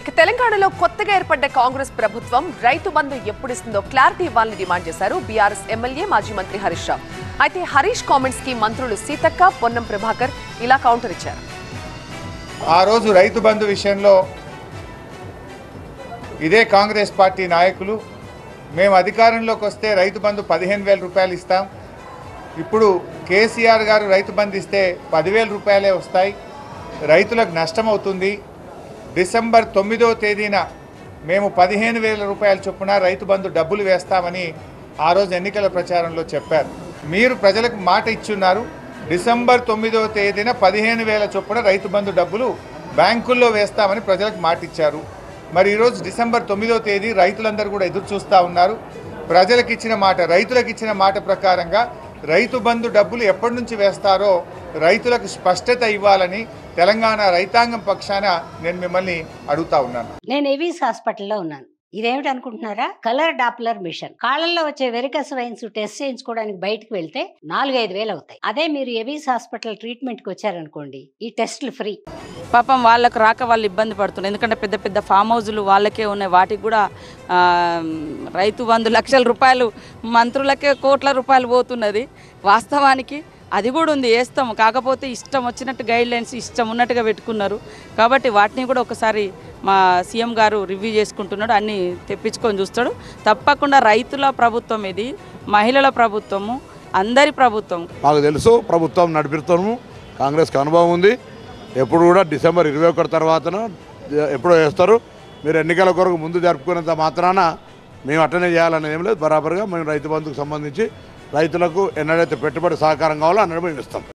ఇక తెలంగాణలో కొత్తగా ఏర్పడ్డ కాంగ్రెస్ ప్రభుత్వం రైతు బంధు ఎప్పుడిస్తుందో క్లారిటీ ఇవ్వాలని డిమాండ్ చేశారు బీఆర్ఎస్ ఎమ్మెల్యే మాజీ మంత్రి హరీష్ రావు అయితే హరీష్ కామెంట్స్ కి మంత్రులు సీతక్క పొన్నం ప్రభాకర్ ఇలా కౌంటర్ ఇచ్చారు ఆ రోజు రైతు బంధు విషయంలో ఇదే కాంగ్రెస్ పార్టీ నాయకులు మేము అధికారంలోకి వస్తే రైతు బంధు పదిహేను వేల రూపాయలు ఇస్తాం ఇప్పుడు కేసీఆర్ గారు రైతు బంధు ఇస్తే పదివేల రూపాయలే వస్తాయి రైతులకు నష్టం అవుతుంది డిసెంబర్ తొమ్మిదవ తేదీన మేము పదిహేను వేల రూపాయల చొప్పున రైతు బంధు డబ్బులు వేస్తామని ఆ రోజు ఎన్నికల ప్రచారంలో చెప్పారు మీరు ప్రజలకు మాట ఇచ్చున్నారు డిసెంబర్ తొమ్మిదవ తేదీన పదిహేను వేల చొప్పున రైతు బంధు డబ్బులు బ్యాంకుల్లో వేస్తామని ప్రజలకు మాట ఇచ్చారు మరి ఈరోజు డిసెంబర్ తొమ్మిదవ తేదీ రైతులందరూ కూడా ఎదురు చూస్తూ ఉన్నారు ప్రజలకు ఇచ్చిన మాట రైతులకు ఇచ్చిన మాట ప్రకారంగా రైతు బంధు డబ్బులు ఎప్పటి నుంచి వేస్తారో రైతులకు స్పష్టత ఇవ్వాలని తెలంగాణ రైతాంగం పక్షాన నేను మిమ్మల్ని అడుగుతా ఉన్నాను నేను ఎవిస్ హాస్పిటల్లో ఉన్నాను ఇదేమిటి అనుకుంటున్నారా కలర్ డాప్లర్ మిషన్ కాళ్ళల్లో వచ్చే వెరికస్ వైన్స్ టెస్ట్ చేయించుకోవడానికి బయటకు వెళ్తే నాలుగైదు వేలు అవుతాయి అదే మీరు ఎవిస్ హాస్పిటల్ ట్రీట్మెంట్కి వచ్చారనుకోండి ఈ టెస్ట్లు ఫ్రీ పాపం వాళ్ళకు రాక వాళ్ళు ఇబ్బంది పడుతున్నారు ఎందుకంటే పెద్ద పెద్ద ఫామ్ హౌజులు వాళ్ళకే ఉన్నాయి వాటికి కూడా ఆ, రైతు బంధు లక్షల రూపాయలు మంత్రులకే కోట్ల రూపాయలు పోతున్నది వాస్తవానికి అది కూడా ఉంది వేస్తాం కాకపోతే ఇష్టం వచ్చినట్టు గైడ్ లైన్స్ ఇష్టం ఉన్నట్టుగా పెట్టుకున్నారు కాబట్టి వాటిని కూడా ఒకసారి మా సీఎం గారు రివ్యూ చేసుకుంటున్నాడు అన్నీ తెప్పించుకొని చూస్తాడు తప్పకుండా రైతుల ప్రభుత్వం ఇది మహిళల ప్రభుత్వము అందరి ప్రభుత్వం మాకు తెలుసు ప్రభుత్వం నడిపిస్తాము కాంగ్రెస్కి అనుభవం ఉంది ఎప్పుడు కూడా డిసెంబర్ ఇరవై ఒకటి తర్వాతన ఎప్పుడో వేస్తారు మీరు ఎన్నికల కొరకు ముందు జరుపుకునేంత మాత్రాన మేము అట్టనే చేయాలనేది ఏం లేదు బరాబర్గా మేము రైతు బంధుకు సంబంధించి రైతులకు ఎన్నడైతే పెట్టుబడి సహకారం కావాలో అన్నది మేము ఇస్తాం